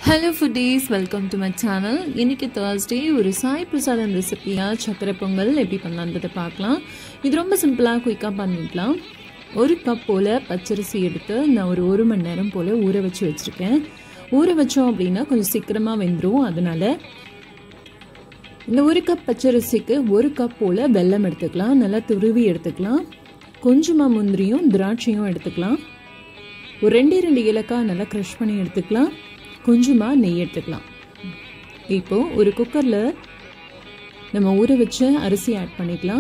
hello foodies welcome to my channel இன்றைக்கி Thursday ஒரு சாய் பிரசாதம் ரெசிபியாக சக்கரை பொங்கல் எப்படி பண்ணலான்றதை பார்க்கலாம் இது ரொம்ப சிம்பிளாக குயிக்காக பண்ணிடலாம் ஒரு கப் போல் பச்சரிசி எடுத்து நான் ஒரு ஒரு மணி நேரம் போல் ஊற வச்சு வச்சுருக்கேன் ஊற வச்சோம் அப்படின்னா கொஞ்சம் சீக்கிரமாக வெந்துடும் அதனால் இந்த ஒரு கப் பச்சரிசிக்கு ஒரு கப் போல் வெல்லம் எடுத்துக்கலாம் நல்லா துருவி எடுத்துக்கலாம் கொஞ்சமாக முந்திரியும் திராட்சையும் எடுத்துக்கலாம் ஒரு ரெண்டே ரெண்டு ஏலக்காய் நல்லா க்ரஷ் பண்ணி எடுத்துக்கலாம் கொஞ்சமாக நெய் எடுத்துக்கலாம் இப்போது ஒரு குக்கரில் நம்ம ஊற வச்ச அரிசி ஆட் பண்ணிக்கலாம்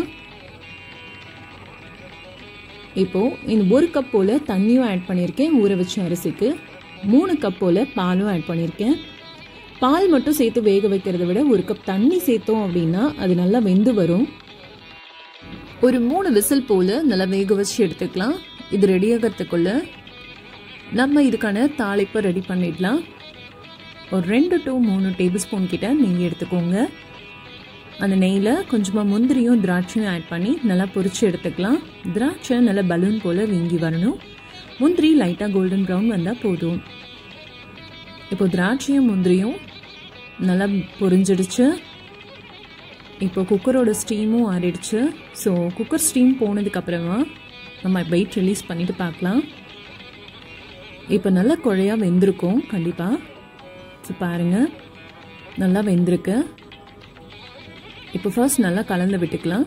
இப்போது இந்த ஒரு கப் போல் தண்ணியும் ஆட் பண்ணியிருக்கேன் ஊற வச்ச அரிசிக்கு மூணு கப் போல் பாலும் ஆட் பண்ணியிருக்கேன் பால் மட்டும் சேர்த்து வேக வைக்கிறத விட ஒரு கப் தண்ணி சேர்த்தோம் அப்படின்னா அது நல்லா வெந்து வரும் ஒரு மூணு விசில் போல் நல்லா வேக வச்சு எடுத்துக்கலாம் இது ரெடி ஆகிறதுக்குள்ள நம்ம இதுக்கான தாளிப்பை ரெடி பண்ணிடலாம் ஒரு ரெண்டு டு மூணு டேபிள் ஸ்பூன் கிட்ட நெய் எடுத்துக்கோங்க அந்த நெய்யில் கொஞ்சமாக முந்திரியும் திராட்சையும் ஆட் பண்ணி நல்லா பொரிச்சு எடுத்துக்கலாம் திராட்சை நல்லா பலூன் போல் வீங்கி வரணும் முந்திரி லைட்டாக கோல்டன் ப்ரௌன் வந்தால் போதும் இப்போ திராட்சையும் முந்திரியும் நல்லா பொரிஞ்சிடுச்சு இப்போ குக்கரோட ஸ்டீமும் ஆறிடுச்சு ஸோ குக்கர் ஸ்டீம் போனதுக்கப்புறமா நம்ம வெயிட் ரிலீஸ் பண்ணிவிட்டு பார்க்கலாம் இப்போ நல்லா குழையாக வெந்திருக்கும் கண்டிப்பாக ஸோ பாருங்கள் நல்லா வெந்திருக்கு இப்போ ஃபர்ஸ்ட் நல்லா கலந்து விட்டுக்கலாம்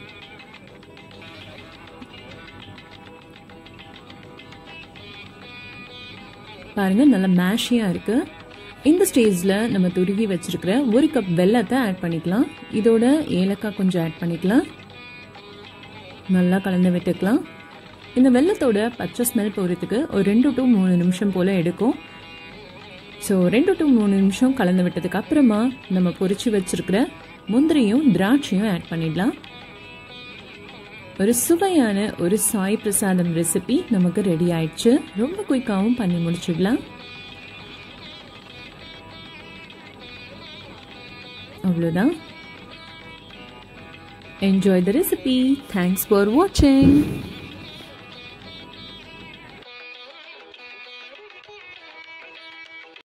பாருங்கள் நல்லா மேஷியாக இருக்குது இந்த ஸ்டேஜில் நம்ம துருகி வச்சுருக்கிற ஒரு கப் வெள்ளத்தை ஆட் பண்ணிக்கலாம் இதோட ஏலக்காய் கொஞ்சம் ஆட் பண்ணிக்கலாம் நல்லா கலந்து விட்டுக்கலாம் இந்த வெள்ளத்தோட பச்சை ஸ்மெல் போகிறதுக்கு ஒரு ரெண்டு டு மூணு நிமிஷம் போல் எடுக்கும் ஸோ ரெண்டு டு மூணு நிமிஷம் கலந்து விட்டதுக்கு அப்புறமா நம்ம பொரிச்சு வச்சிருக்கிற முந்திரியும் திராட்சையும் ஆட் பண்ணிடலாம் ஒரு சுவையான ஒரு சாய் பிரசாதம் ரெசிபி நமக்கு ரெடி ஆயிடுச்சு ரொம்ப குயிக்காகவும் பண்ணி முடிச்சிடலாம் அவ்வளோதான் enjoy the recipe thanks for வாட்சிங்